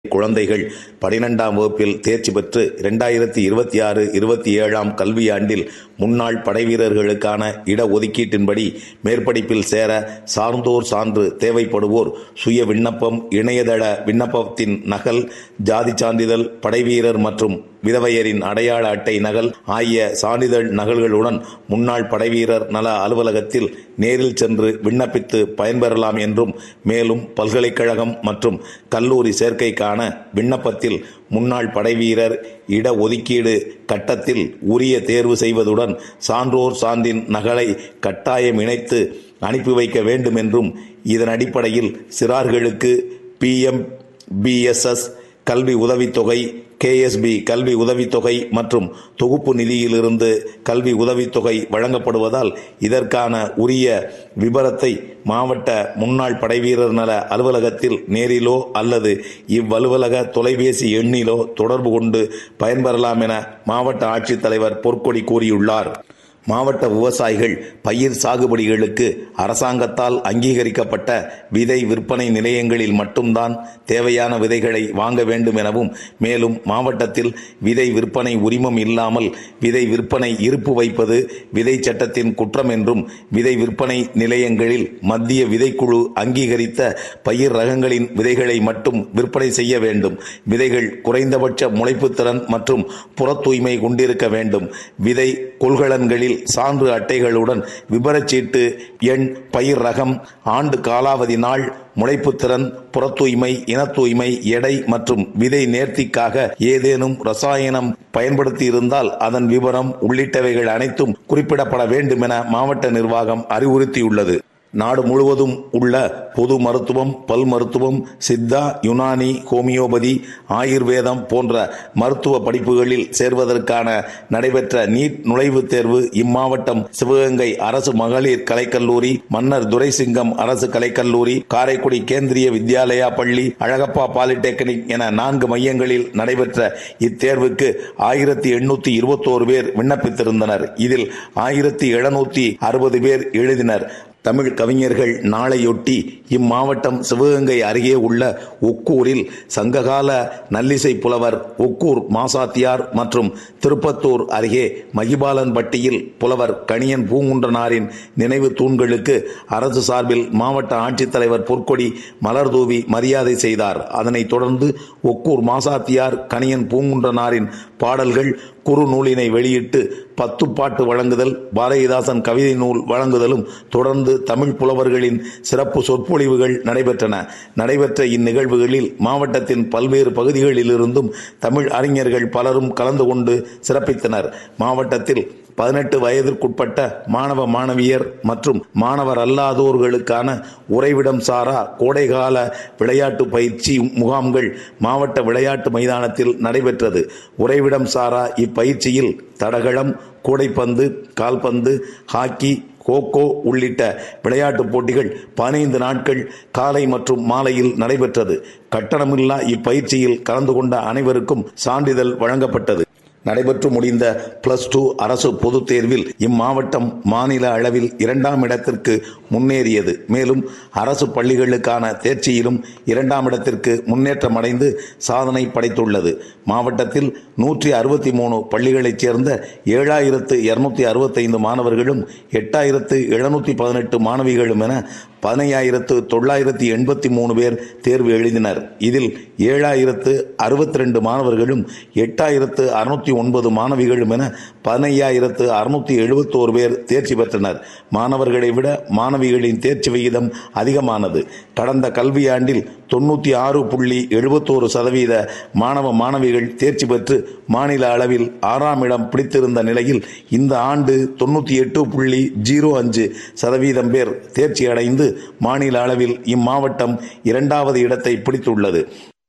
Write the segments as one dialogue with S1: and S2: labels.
S1: குழந்தைகள் பனிரெண்டாம் வகுப்பில் தேர்ச்சி பெற்று இரண்டாயிரத்தி இருபத்தி ஆறு இருபத்தி ஏழாம் கல்வியாண்டில் முன்னாள் படைவீரர்களுக்கான இடஒதுக்கீட்டின்படி மேற்படிப்பில் சேர சார்ந்தோர் சான்று தேவைப்படுவோர் சுய விண்ணப்பம் இணையதள விண்ணப்பத்தின் நகல் ஜாதி சான்றிதழ் படைவீரர் மற்றும் விதவையரின் அடையாள அட்டை நகல் ஆகிய சான்றிதழ் நகல்களுடன் முன்னாள் படைவீரர் நல அலுவலகத்தில் நேரில் சென்று விண்ணப்பித்து பயன்பெறலாம் என்றும் மேலும் பல்கலைக்கழகம் மற்றும் கல்லூரி சேர்க்கைக்கான விண்ணப்பத்தில் முன்னாள் படைவீரர் இட ஒதுக்கீடு கட்டத்தில் உரிய தேர்வு செய்வதுடன் சான்றோர் சான்றின் நகலை கட்டாயம் இணைத்து அனுப்பி வைக்க வேண்டும் என்றும் இதன் அடிப்படையில் சிறார்களுக்கு பிஎம் பிஎஸ்எஸ் கல்வி உதவித்தொகை கேஎஸ்பி கல்வி உதவித்தொகை மற்றும் தொகுப்பு நிதியிலிருந்து கல்வி உதவித்தொகை வழங்கப்படுவதால் இதற்கான உரிய விபரத்தை மாவட்ட முன்னாள் படைவீரர் நல அலுவலகத்தில் நேரிலோ அல்லது இவ்வலுவலக தொலைபேசி எண்ணிலோ தொடர்பு கொண்டு பயன்பெறலாம் என மாவட்ட ஆட்சித்தலைவர் பொற்கொடி கூறியுள்ளார் மாவட்ட விவசாயிகள் பயிர் சாகுபடிகளுக்கு அரசாங்கத்தால் அங்கீகரிக்கப்பட்ட விதை விற்பனை நிலையங்களில் மட்டும்தான் தேவையான விதைகளை வாங்க வேண்டும் எனவும் மேலும் மாவட்டத்தில் விதை விற்பனை உரிமம் இல்லாமல் விதை விற்பனை இருப்பு வைப்பது விதை சட்டத்தின் குற்றம் என்றும் விதை விற்பனை நிலையங்களில் மத்திய விதைக்குழு அங்கீகரித்த பயிர் ரகங்களின் விதைகளை மட்டும் விற்பனை செய்ய வேண்டும் விதைகள் குறைந்தபட்ச முளைப்புத்திறன் மற்றும் புற தூய்மை கொண்டிருக்க வேண்டும் விதை கொள்கலன்களில் சான்று அட்டைகளுடன் விபரச்சீட்டு எண் பயிர் ரகம் ஆண்டு காலாவதி நாள் முளைப்புத்திறன் புறத்தூய்மை இனத்தூய்மை எடை மற்றும் விதை நேர்த்திக்காக ஏதேனும் ரசாயனம் பயன்படுத்தி இருந்தால் அதன் விவரம் உள்ளிட்டவைகள் அனைத்தும் குறிப்பிடப்பட வேண்டும் என மாவட்ட நிர்வாகம் அறிவுறுத்தியுள்ளது நாடு முழுவதும் உள்ள பொது மருத்துவம் பல் மருத்துவம் சித்தா யுனானி ஹோமியோபதி ஆயுர்வேதம் போன்ற மருத்துவ படிப்புகளில் சேர்வதற்கான நடைபெற்ற நீட் நுழைவுத் தேர்வு இம்மாவட்டம் சிவகங்கை அரசு மகளிர் கலைக்கல்லூரி மன்னர் துரைசிங்கம் அரசு கலைக்கல்லூரி காரைக்குடி கேந்திரிய வித்யாலயா பள்ளி அழகப்பா பாலிடெக்னிக் என நான்கு மையங்களில் நடைபெற்ற இத்தேர்வுக்கு ஆயிரத்தி எண்ணூத்தி இருபத்தோரு பேர் விண்ணப்பித்திருந்தனர் இதில் ஆயிரத்தி எழுநூத்தி அறுபது பேர் எழுதினர் தமிழ் கவிஞர்கள் நாளையொட்டி இம்மாவட்டம் சிவகங்கை அருகே உள்ள ஒக்கூரில் சங்ககால நல்லிசை புலவர் ஒக்கூர் மாசாத்தியார் மற்றும் திருப்பத்தூர் அருகே மகிபாலன்பட்டியில் புலவர் கணியன் பூங்குன்றனாரின் நினைவு தூண்களுக்கு அரசு சார்பில் மாவட்ட ஆட்சித்தலைவர் பொற்கொடி மலர்தூவி மரியாதை செய்தார் அதனைத் தொடர்ந்து ஒக்கூர் மாசாத்தியார் கணியன் பூங்குன்றனாரின் பாடல்கள் குறு நூலினை வெளியிட்டு பத்து பாட்டு வழங்குதல் பாரதிதாசன் கவிதை நூல் வழங்குதலும் தொடர்ந்து தமிழ் புலவர்களின் சிறப்பு சொற்பொழிவுகள் நடைபெற்றன நடைபெற்ற இந்நிகழ்வுகளில் மாவட்டத்தின் பல்வேறு பகுதிகளிலிருந்தும் தமிழ் அறிஞர்கள் பலரும் கலந்து கொண்டு சிறப்பித்தனர் மாவட்டத்தில் பதினெட்டு வயதிற்குட்பட்ட மாணவ மாணவியர் மற்றும் மாணவர் அல்லாதோர்களுக்கான உறைவிடம் சாரா கோடைகால விளையாட்டு பயிற்சி முகாம்கள் மாவட்ட விளையாட்டு மைதானத்தில் நடைபெற்றது உறைவிடம் சாரா இப்பயிற்சியில் தடகளம் கூடைப்பந்து கால்பந்து ஹாக்கி கோகோ உள்ளிட்ட விளையாட்டுப் போட்டிகள் பதினைந்து நாட்கள் காலை மற்றும் மாலையில் நடைபெற்றது கட்டணமில்லா இப்பயிற்சியில் கலந்து கொண்ட அனைவருக்கும் சான்றிதழ் வழங்கப்பட்டது நடைபெற்று முடிந்த பிளஸ் டூ அரசு பொதுத் தேர்வில் இம்மாவட்டம் மாநில அளவில் இரண்டாம் இடத்திற்கு முன்னேறியது மேலும் அரசு பள்ளிகளுக்கான தேர்ச்சியிலும் இரண்டாம் இடத்திற்கு முன்னேற்றம் அடைந்து சாதனை படைத்துள்ளது மாவட்டத்தில் நூற்றி அறுபத்தி மூணு பள்ளிகளைச் சேர்ந்த ஏழாயிரத்து இருநூத்தி அறுபத்தைந்து மாணவர்களும் எட்டாயிரத்து எழுநூத்தி பதினெட்டு மாணவிகளும் என பதினையாயிரத்து தொள்ளாயிரத்தி எண்பத்தி மூணு பேர் தேர்வு எழுதினர் இதில் ஏழாயிரத்து அறுபத்தி ரெண்டு மாணவர்களும் எட்டாயிரத்து அறுநூத்தி ஒன்பது மாணவிகளும் என பதினையாயிரத்து அறுநூத்தி எழுபத்தோரு பேர் தேர்ச்சி பெற்றனர் மாணவர்களை விட மாணவிகளின் தேர்ச்சி விகிதம் அதிகமானது கடந்த கல்வியாண்டில் தொண்ணூத்தி ஆறு புள்ளி எழுபத்தோரு சதவீத மாணவ மாணவிகள் தேர்ச்சி பெற்று மாநில அளவில் ஆறாம் இடம் பிடித்திருந்த நிலையில் இந்த ஆண்டு தொண்ணூத்தி எட்டு புள்ளி ஜீரோ அஞ்சு சதவீதம் பேர் தேர்ச்சி அடைந்து மாநில அளவில் இம்மாவட்டம் இரண்டாவது இடத்தை பிடித்துள்ளது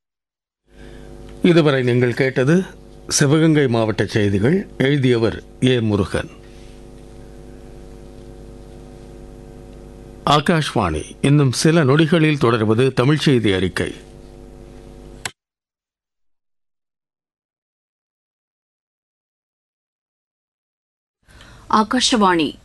S2: இதுவரை நீங்கள் கேட்டது சிவகங்கை மாவட்ட செய்திகள் எழுதியவர் ஏ முருகன் ஆகாஷ்வாணி இன்னும் சில நொடிகளில் தொடர்வது தமிழ் செய்தி அறிக்கை
S3: ಆಕಾಶವಾಣಿ